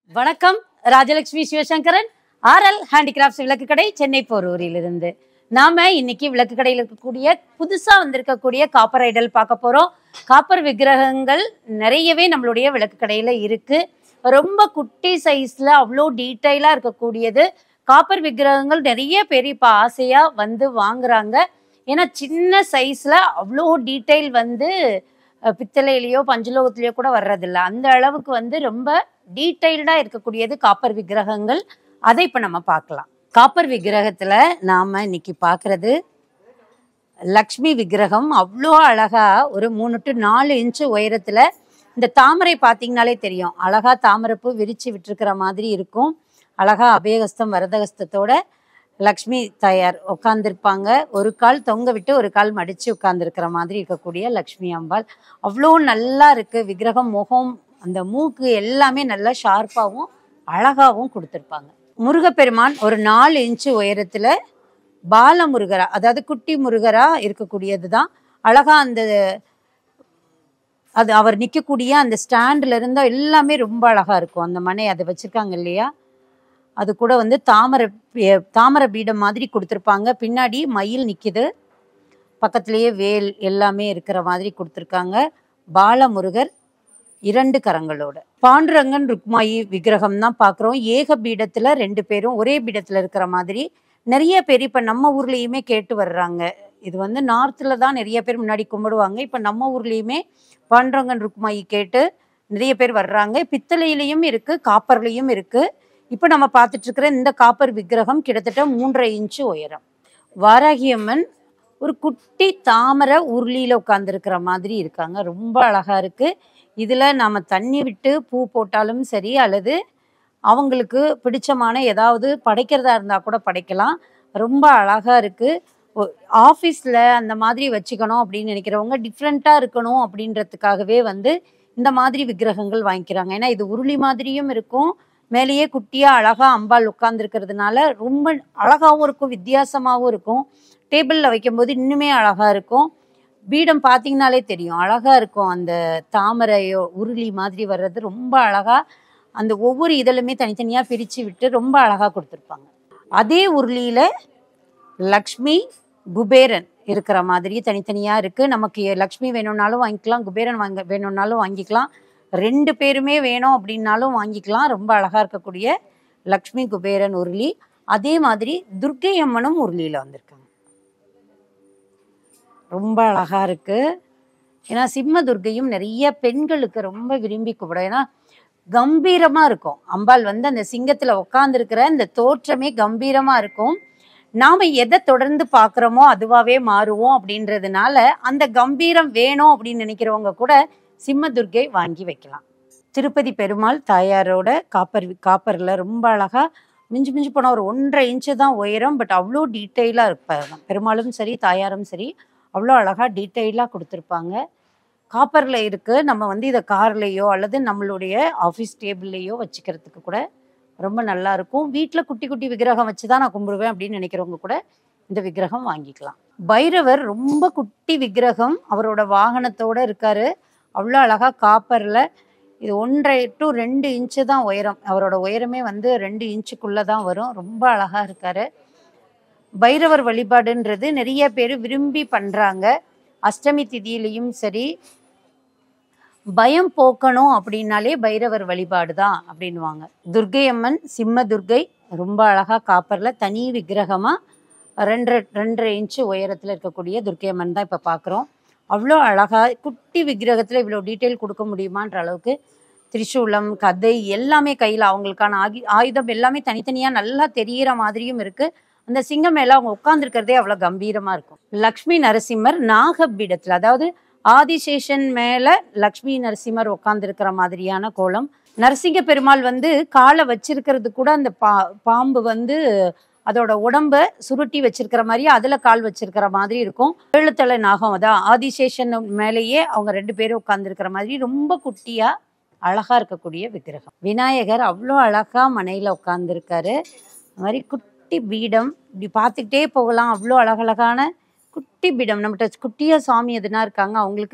வணக்கம் Rajalakshmi Sivasankaran RL handicrafts விளக்கு கடை சென்னை போரூரிலிருந்து நாம இன்னைக்கு விளக்கு கடையில் இருக்கக்கூடிய புதுசா வந்திருக்கக்கூடிய காப்பர் ஐடல் பார்க்க போறோம் காப்பர் விக்கிரகங்கள் நிறையவே நம்மளுடைய விளக்கு கடையில இருக்கு ரொம்ப குட்டி சைஸ்ல அவ்வளோ டீட்டெயிலா இருக்கக்கூடியது காப்பர் விக்கிரகங்கள் நிறைய பேர் இப்போ ஆசையா வந்து வாங்குறாங்க ஏன்னா சின்ன சைஸ்ல அவ்வளோ டீட்டெயில் வந்து அஹ், பித்தளையிலயோ பஞ்சலோகத்திலயோ கூட வர்றதில்ல அந்த அளவுக்கு வந்து ரொம்ப டீட்டெயில்டா இருக்கக்கூடியது காப்பர் விக்கிரகங்கள் அதை இப்ப நம்ம பார்க்கலாம் காப்பர் விக்கிரகத்துல நாம இன்னைக்கு பார்க்கிறது லக்ஷ்மி விக்கிரகம் அவ்வளோ அழகா ஒரு மூணு டு நாலு இன்ச்சு உயரத்துல இந்த தாமரை பார்த்தீங்கனாலே தெரியும் அழகா தாமரைப்பூ விரிச்சு விட்டுருக்கிற மாதிரி இருக்கும் அழகா அபயகஸ்தம் வரதகஸ்தத்தோட லக்ஷ்மி தாயார் உட்காந்துருப்பாங்க ஒரு கால் தொங்க விட்டு ஒரு கால் மடிச்சு உட்கார்ந்துருக்கிற மாதிரி இருக்கக்கூடிய லக்ஷ்மி அம்பாள் அவ்வளோ நல்லா இருக்கு விக்கிரகம் முகம் அந்த மூக்கு எல்லாமே நல்லா ஷார்ப்பாகவும் அழகாகவும் கொடுத்துருப்பாங்க முருகப்பெருமான் ஒரு நாலு இன்ச்சு உயரத்துல பாலமுருகரா அதாவது குட்டி முருகரா இருக்கக்கூடியது தான் அழகா அந்த அது அவர் நிற்கக்கூடிய அந்த ஸ்டாண்ட்ல இருந்தா எல்லாமே ரொம்ப அழகா இருக்கும் அந்த மனை அதை வச்சிருக்காங்க இல்லையா அது கூட வந்து தாமரை பி- தாமரை பீடம் மாதிரி கொடுத்துருப்பாங்க பின்னாடி மயில் நிக்குது பக்கத்திலேயே வேல் எல்லாமே இருக்கிற மாதிரி கொடுத்துருக்காங்க பாலமுருகர் இரண்டு கரங்களோட பாண்டுரங்கன் ருக்மாயி விக்கிரகம் தான் பார்க்குறோம் ஏக பீடத்துல ரெண்டு பேரும் ஒரே பீடத்துல இருக்கிற மாதிரி நிறைய பேர் இப்போ நம்ம ஊர்லேயுமே கேட்டு வர்றாங்க இது வந்து நார்த்தில் தான் நிறைய பேர் முன்னாடி கும்பிடுவாங்க இப்போ நம்ம ஊர்லேயுமே பாண்டுரங்கன் ருக்மாயி கேட்டு நிறைய பேர் வர்றாங்க பித்தளையிலையும் இருக்கு காப்பர்லையும் இருக்கு இப்போ நம்ம பார்த்துட்டு இருக்கிற இந்த காப்பர் விக்கிரகம் கிட்டத்தட்ட மூன்றரை இன்ச்சு உயரம் வாராகி அம்மன் ஒரு குட்டி தாமரை உருளியில உட்கார்ந்துருக்கிற மாதிரி இருக்காங்க ரொம்ப அழகா இருக்கு இதுல நாம தண்ணி விட்டு பூ போட்டாலும் சரி அல்லது அவங்களுக்கு பிடிச்சமான ஏதாவது படைக்கிறதா இருந்தா கூட படைக்கலாம் ரொம்ப அழகா இருக்கு ஆஃபீஸில் அந்த மாதிரி வச்சுக்கணும் அப்படின்னு நினைக்கிறவங்க டிஃப்ரெண்ட்டாக இருக்கணும் அப்படின்றதுக்காகவே வந்து இந்த மாதிரி விக்கிரகங்கள் வாங்கிக்கிறாங்க ஏன்னா இது உருளி மாதிரியும் இருக்கும் மேலேயே குட்டியா அழகா அம்பாள் உட்கார்ந்துருக்கிறதுனால ரொம்ப அழகாவும் இருக்கும் வித்தியாசமாகவும் இருக்கும் டேபிளில் வைக்கும்போது இன்னுமே அழகா இருக்கும் பீடம் பார்த்தீங்கனாலே தெரியும் அழகா இருக்கும் அந்த தாமரையோ உருளி மாதிரி வர்றது ரொம்ப அழகா அந்த ஒவ்வொரு இதழுமே தனித்தனியா பிரிச்சு விட்டு ரொம்ப அழகா கொடுத்துருப்பாங்க அதே உருளியில லக்ஷ்மி குபேரன் இருக்கிற மாதிரி தனித்தனியா இருக்கு நமக்கு லக்ஷ்மி வேணும்னாலும் வாங்கிக்கலாம் குபேரன் வாங்க வேணும்னாலும் வாங்கிக்கலாம் ரெண்டு பேருமே வேணும் அப்படின்னாலும் வாங்கிக்கலாம் ரொம்ப அழகா இருக்கக்கூடிய லக்ஷ்மி குபேரன் உருளி அதே மாதிரி துர்க்கை அம்மனும் உருளியில வந்திருக்காங்க ரொம்ப அழகா இருக்கு ஏன்னா சிம்ம துர்க்கையும் நிறைய பெண்களுக்கு ரொம்ப விரும்பி கூப்பிடும் ஏன்னா கம்பீரமா இருக்கும் அம்பாள் வந்து அந்த சிங்கத்துல உட்கார்ந்துருக்கிற இந்த தோற்றமே கம்பீரமா இருக்கும் நாம எதை தொடர்ந்து பார்க்குறோமோ அதுவாவே மாறுவோம் அப்படின்றதுனால அந்த கம்பீரம் வேணும் அப்படின்னு நினைக்கிறவங்க கூட சிம்ம துர்க்கை வாங்கி வைக்கலாம் திருப்பதி பெருமாள் தாயாரோட காப்பர் காப்பர்ல ரொம்ப அழகா மிஞ்சி மிஞ்சி போனால் ஒரு ஒன்றரை இன்ச்சு தான் உயரம் பட் அவ்வளோ டீட்டெயிலாக இருப்பாங்க பெருமாளும் சரி தாயாரும் சரி அவ்வளோ அழகாக டீட்டெயிலாக கொடுத்துருப்பாங்க காப்பரில் இருக்குது நம்ம வந்து இதை கார்லேயோ அல்லது நம்மளுடைய ஆஃபீஸ் டேபிள்லேயோ வச்சுக்கிறதுக்கு கூட ரொம்ப நல்லா இருக்கும் வீட்டில் குட்டி குட்டி விக்கிரகம் வச்சு தான் நான் கும்பிடுவேன் அப்படின்னு நினைக்கிறவங்க கூட இந்த விக்கிரகம் வாங்கிக்கலாம் பைரவர் ரொம்ப குட்டி விக்கிரகம் அவரோட வாகனத்தோட இருக்காரு அவ்வளோ அழகாக காப்பரில் இது ஒன்றரை டு ரெண்டு இன்ச்சு தான் உயரம் அவரோட உயரமே வந்து ரெண்டு இன்ச்சுக்குள்ளே தான் வரும் ரொம்ப அழகாக இருக்காரு பைரவர் வழிபாடுன்றது நிறைய பேர் விரும்பி பண்ணுறாங்க அஷ்டமி திதியிலையும் சரி பயம் போக்கணும் அப்படின்னாலே பைரவர் வழிபாடு தான் அப்படின்வாங்க துர்க்கை அம்மன் சிம்ம துர்க்கை ரொம்ப அழகாக காப்பரில் தனி விக்கிரகமாக ரெண்டரை ரெண்டரை இன்ச்சு உயரத்தில் இருக்கக்கூடிய துர்க்கை அம்மன் தான் இப்போ பார்க்குறோம் அவ்வளோ அழகாக குட்டி விக்கிரகத்தில் இவ்வளோ டீட்டெயில் கொடுக்க முடியுமான்ற அளவுக்கு திரிசூலம் கதை எல்லாமே கையில் அவங்களுக்கான ஆகி ஆயுதம் எல்லாமே தனித்தனியாக நல்லா தெரியிற மாதிரியும் இருக்குது அந்த சிங்கம் மேலே அவங்க உட்காந்துருக்கிறதே அவ்வளோ கம்பீரமாக இருக்கும் லக்ஷ்மி நரசிம்மர் நாகபீடத்தில் அதாவது ஆதிசேஷன் மேலே லக்ஷ்மி நரசிம்மர் உட்காந்துருக்கிற மாதிரியான கோலம் நரசிங்க பெருமாள் வந்து காலை வச்சிருக்கிறது கூட அந்த பா பாம்பு வந்து அதோட உடம்ப சுருட்டி வச்சிருக்கிற மாதிரி அதுல கால் வச்சிருக்கிற மாதிரி இருக்கும் ஏழுத்தலை நாகம் அதான் ஆதிசேஷன் மேலேயே அவங்க ரெண்டு பேரும் உட்கார்ந்துருக்கிற மாதிரி ரொம்ப குட்டியா அழகா இருக்கக்கூடிய விக்கிரகம் விநாயகர் அவ்வளோ அழகா மனையில உட்கார்ந்துருக்காரு அது மாதிரி குட்டி பீடம் இப்படி பார்த்துக்கிட்டே போகலாம் அவ்வளோ அழகழகான குட்டி பீடம் நம்மகிட்ட குட்டியா சாமி எதுனா இருக்காங்க அவங்களுக்கு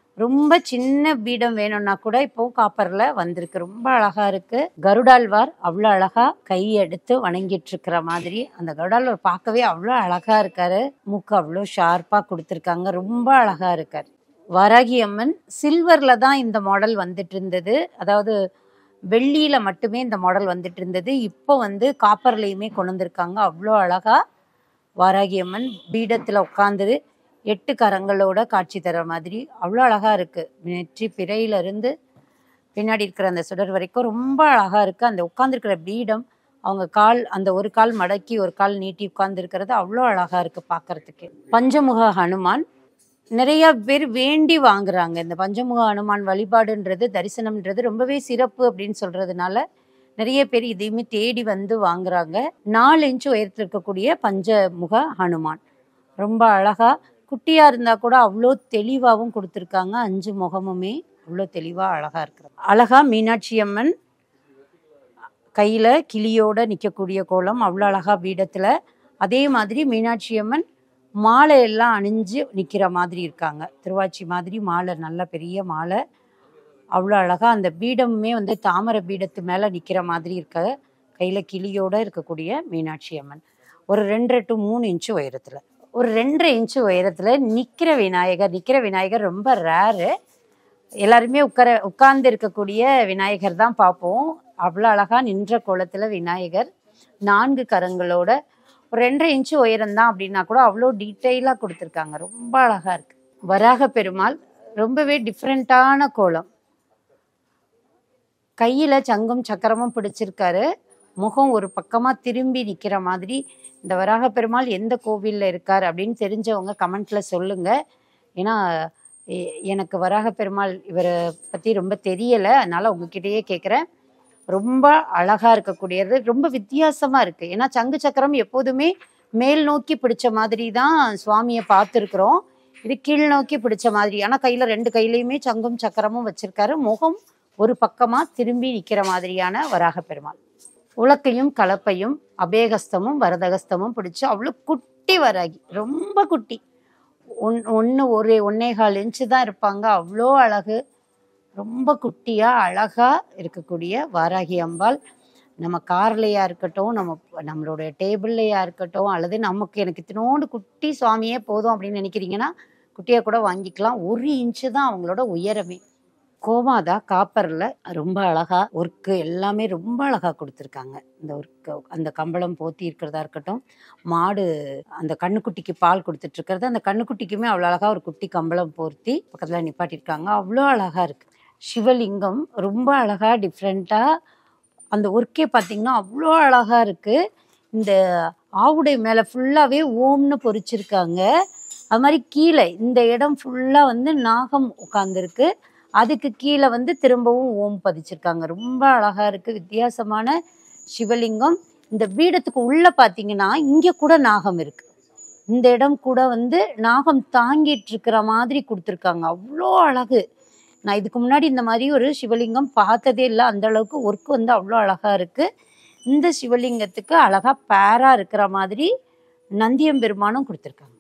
ரொம்ப சின்ன பீடம் வேணும்னா கூட இப்போ காப்பர்ல வந்திருக்கு ரொம்ப அழகா இருக்கு கருடாழ்வார் அவ்வளோ அழகா கை எடுத்து வணங்கிட்டு இருக்கிற மாதிரி அந்த கருடாழ்வார் பார்க்கவே அவ்வளோ அழகா இருக்காரு மூக்கு அவ்வளோ ஷார்ப்பா கொடுத்துருக்காங்க ரொம்ப அழகா இருக்காரு வராகி அம்மன் சில்வர்ல தான் இந்த மாடல் வந்துட்டு இருந்தது அதாவது வெள்ளியில மட்டுமே இந்த மாடல் வந்துட்டு இருந்தது இப்போ வந்து காப்பர்லையுமே கொண்டு வந்திருக்காங்க அவ்வளோ அழகா வாராகி அம்மன் பீடத்துல உட்காந்துரு எட்டு கரங்களோட காட்சி தர மாதிரி அவ்வளோ அழகா இருக்கு நெற்றி பிறையில இருந்து பின்னாடி இருக்கிற அந்த சுடர் வரைக்கும் ரொம்ப அழகா இருக்கு அந்த உட்கார்ந்திருக்கிற பீடம் அவங்க கால் அந்த ஒரு கால் மடக்கி ஒரு கால் நீட்டி உட்கார்ந்துருக்கிறது அவ்வளோ அழகா இருக்கு பார்க்கறதுக்கு பஞ்சமுக ஹனுமான் நிறைய பேர் வேண்டி வாங்குறாங்க இந்த பஞ்சமுக ஹனுமான் வழிபாடுன்றது தரிசனம்ன்றது ரொம்பவே சிறப்பு அப்படின்னு சொல்றதுனால நிறைய பேர் இதையுமே தேடி வந்து வாங்குறாங்க நாலு இன்ச் உயரத்தில் இருக்கக்கூடிய பஞ்சமுக ஹனுமான் ரொம்ப அழகா குட்டியா இருந்தா கூட அவ்வளோ தெளிவாகவும் கொடுத்துருக்காங்க அஞ்சு முகமுமே அவ்வளோ தெளிவா அழகா இருக்கிறது அழகா மீனாட்சி அம்மன் கையில கிளியோட நிற்கக்கூடிய கோலம் அவ்வளோ அழகா பீடத்துல அதே மாதிரி மீனாட்சி அம்மன் மாலை எல்லாம் அணிஞ்சு நிற்கிற மாதிரி இருக்காங்க திருவாச்சி மாதிரி மாலை நல்ல பெரிய மாலை அவ்வளோ அழகா அந்த பீடமுமே வந்து தாமரை பீடத்து மேலே நிற்கிற மாதிரி இருக்க கையில் கிளியோட இருக்கக்கூடிய மீனாட்சி அம்மன் ஒரு ரெண்டரை டு மூணு இன்ச்சு உயரத்தில் ஒரு ரெண்டரை இன்ச்சு உயரத்தில் நிற்கிற விநாயகர் நிற்கிற விநாயகர் ரொம்ப ரேரு எல்லாருமே உட்கார உட்கார்ந்து இருக்கக்கூடிய விநாயகர் தான் பார்ப்போம் அவ்வளோ அழகா நின்ற கோலத்தில் விநாயகர் நான்கு கரங்களோட ஒரு ரெண்டரை இன்ச்சு உயரம் தான் அப்படின்னா கூட அவ்வளோ டீட்டெயிலாக கொடுத்துருக்காங்க ரொம்ப அழகா இருக்கு வராக பெருமாள் ரொம்பவே டிஃப்ரெண்ட்டான கோலம் கையில சங்கும் சக்கரமும் பிடிச்சிருக்காரு முகம் ஒரு பக்கமா திரும்பி நிக்கிற மாதிரி இந்த வராக பெருமாள் எந்த கோவில்ல இருக்கார் அப்படின்னு தெரிஞ்சவங்க கமெண்ட்ல சொல்லுங்க ஏன்னா எ- எனக்கு வராக பெருமாள் இவரை பத்தி ரொம்ப தெரியல அதனால உங்ககிட்டயே கேட்குறேன் ரொம்ப அழகா இருக்கக்கூடியது ரொம்ப வித்தியாசமா இருக்கு ஏன்னா சங்கு சக்கரம் எப்போதுமே மேல் நோக்கி பிடிச்ச மாதிரி தான் சுவாமியை பார்த்துருக்குறோம் இது கீழ் நோக்கி பிடிச்ச மாதிரி ஆனா கையில ரெண்டு கையிலயுமே சங்கும் சக்கரமும் வச்சிருக்காரு முகம் ஒரு பக்கமா திரும்பி நிக்கிற மாதிரியான வராக பெருமாள் உலக்கையும் கலப்பையும் அபேகஸ்தமும் வரதகஸ்தமும் பிடிச்சு அவ்வளோ குட்டி வராகி ரொம்ப குட்டி ஒன் ஒன்று ஒரு ஒன்னே கால் இன்ச்சு தான் இருப்பாங்க அவ்வளோ அழகு ரொம்ப குட்டியா அழகா இருக்கக்கூடிய வாராகி அம்பாள் நம்ம கார்லையா இருக்கட்டும் நம்ம நம்மளுடைய டேபிள்லையா இருக்கட்டும் அல்லது நமக்கு எனக்கு இத்தினோண்டு குட்டி சுவாமியே போதும் அப்படின்னு நினைக்கிறீங்கன்னா குட்டியா கூட வாங்கிக்கலாம் ஒரு இன்ச்சு தான் அவங்களோட உயரமே கோமாதா காப்பர்ல ரொம்ப அழகா ஒர்க்கு எல்லாமே ரொம்ப அழகா கொடுத்துருக்காங்க இந்த ஒர்க்கு அந்த கம்பளம் போத்தி இருக்கிறதா இருக்கட்டும் மாடு அந்த கண்ணுக்குட்டிக்கு பால் கொடுத்துட்டு இருக்கிறது அந்த கண்ணுக்குட்டிக்குமே அவ்வளோ அழகா ஒரு குட்டி கம்பளம் போர்த்தி பக்கத்துல நிப்பாட்டியிருக்காங்க அவ்வளோ அழகா இருக்கு சிவலிங்கம் ரொம்ப அழகா டிஃப்ரெண்டா அந்த ஒர்க்கே பார்த்தீங்கன்னா அவ்வளோ அழகா இருக்கு இந்த ஆவுடை மேலே ஃபுல்லாகவே ஓம்னு பொறிச்சிருக்காங்க அது மாதிரி கீழே இந்த இடம் ஃபுல்லாக வந்து நாகம் உட்காந்துருக்கு அதுக்கு கீழே வந்து திரும்பவும் ஓம் பதிச்சிருக்காங்க ரொம்ப அழகா இருக்கு வித்தியாசமான சிவலிங்கம் இந்த பீடத்துக்கு உள்ள பார்த்தீங்கன்னா இங்கே கூட நாகம் இருக்கு இந்த இடம் கூட வந்து நாகம் தாங்கிட்டு இருக்கிற மாதிரி கொடுத்துருக்காங்க அவ்வளோ அழகு நான் இதுக்கு முன்னாடி இந்த மாதிரி ஒரு சிவலிங்கம் பார்த்ததே இல்லை அந்த அளவுக்கு ஒர்க் வந்து அவ்வளோ அழகா இருக்கு இந்த சிவலிங்கத்துக்கு அழகா பேரா இருக்கிற மாதிரி நந்தியம்பெருமானும் கொடுத்துருக்காங்க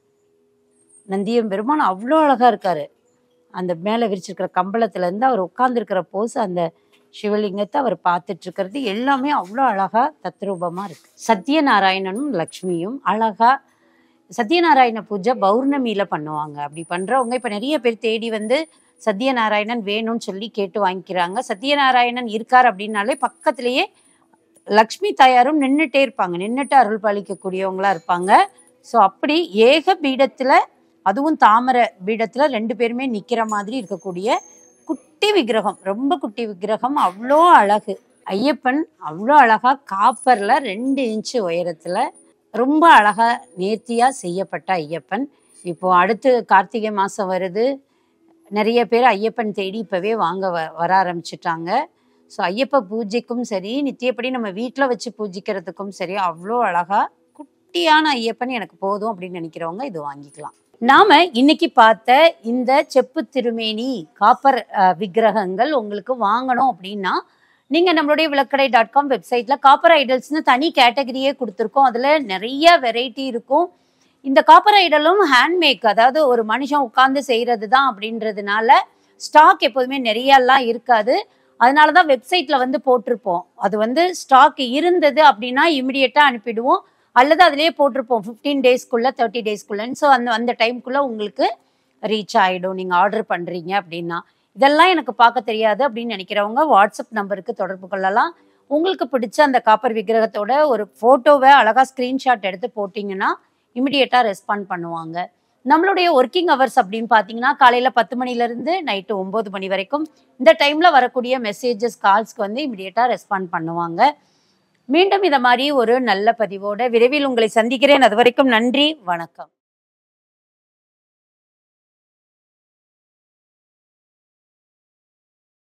நந்தியம்பெருமான் அவ்வளோ அழகா இருக்காரு அந்த மேலே விரிச்சிருக்கிற கம்பளத்துல இருந்து அவர் உட்கார்ந்துருக்கிற போஸ் அந்த சிவலிங்கத்தை அவர் பார்த்துட்டு இருக்கிறது எல்லாமே அவ்வளோ அழகா தத்ரூபமா இருக்கு சத்யநாராயணனும் லக்ஷ்மியும் அழகா சத்யநாராயண பூஜை பௌர்ணமியில பண்ணுவாங்க அப்படி பண்றவங்க இப்ப நிறைய பேர் தேடி வந்து சத்யநாராயணன் வேணும்னு சொல்லி கேட்டு வாங்கிக்கிறாங்க சத்யநாராயணன் இருக்கார் அப்படின்னாலே பக்கத்திலேயே லக்ஷ்மி தாயாரும் நின்றுட்டே இருப்பாங்க நின்றுட்டு அருள் பாலிக்கக்கூடியவங்களா இருப்பாங்க ஸோ அப்படி ஏக பீடத்துல அதுவும் தாமரை பீடத்துல ரெண்டு பேருமே நிக்கிற மாதிரி இருக்கக்கூடிய குட்டி விக்கிரகம் ரொம்ப குட்டி விக்கிரகம் அவ்வளோ அழகு ஐயப்பன் அவ்வளோ அழகா காப்பர்ல ரெண்டு இன்ச்சு உயரத்துல ரொம்ப அழகா நேர்த்தியா செய்யப்பட்ட ஐயப்பன் இப்போ அடுத்து கார்த்திகை மாசம் வருது நிறைய பேர் ஐயப்பன் தேடி இப்பவே வாங்க வ வர ஆரம்பிச்சிட்டாங்க ஸோ ஐயப்ப பூஜைக்கும் சரி நித்தியப்படி நம்ம வீட்டில் வச்சு பூஜிக்கிறதுக்கும் சரி அவ்வளோ அழகா குட்டியான ஐயப்பன் எனக்கு போதும் அப்படின்னு நினைக்கிறவங்க இது வாங்கிக்கலாம் நாம இன்னைக்கு பார்த்த இந்த செப்பு திருமேனி காப்பர் அஹ், விக்கிரகங்கள் உங்களுக்கு வாங்கணும் அப்படின்னா நீங்க நம்மளுடைய விளக்கடை டாட் காம் வெப்சைட்ல காப்பர் ஐடல்ஸ்னு தனி கேட்டகரியே கொடுத்துருக்கோம் அதுல நிறைய வெரைட்டி இருக்கும் இந்த காப்பர் ஐடலும் ஹேண்ட்மேக் அதாவது ஒரு மனுஷன் உட்கார்ந்து செய்யறது தான் அப்படின்றதுனால ஸ்டாக் எப்போதுமே நிறையலாம் இருக்காது அதனால தான் வெப்சைட்ல வந்து போட்டிருப்போம் அது வந்து ஸ்டாக் இருந்தது அப்படின்னா இமிடியேட்டா அனுப்பிடுவோம் அல்லது அதிலேயே போட்டிருப்போம் ஃபிஃப்டீன் டேஸ்க்குள்ள தேர்ட்டி டேஸ்க்குள்ளன்னு ஸோ அந்த அந்த டைம்குள்ள உங்களுக்கு ரீச் ஆகிடும் நீங்கள் ஆர்டர் பண்ணுறீங்க அப்படின்னா இதெல்லாம் எனக்கு பார்க்க தெரியாது அப்படின்னு நினைக்கிறவங்க வாட்ஸ்அப் நம்பருக்கு தொடர்பு கொள்ளலாம் உங்களுக்கு பிடிச்ச அந்த காப்பர் விக்கிரகத்தோட ஒரு ஃபோட்டோவை அழகாக ஸ்க்ரீன்ஷாட் எடுத்து போட்டிங்கன்னா இமிடியேட்டாக ரெஸ்பாண்ட் பண்ணுவாங்க நம்மளுடைய ஒர்க்கிங் ஹவர்ஸ் அப்படின்னு பார்த்தீங்கன்னா காலையில் பத்து மணிலேருந்து நைட்டு ஒம்பது மணி வரைக்கும் இந்த டைமில் வரக்கூடிய மெசேஜஸ் கால்ஸ்க்கு வந்து இமிடியேட்டாக ரெஸ்பாண்ட் பண்ணுவாங்க மீண்டும் இதை மாதிரி ஒரு நல்ல பதிவோட விரைவில் உங்களை சந்திக்கிறேன் அது வரைக்கும் நன்றி வணக்கம்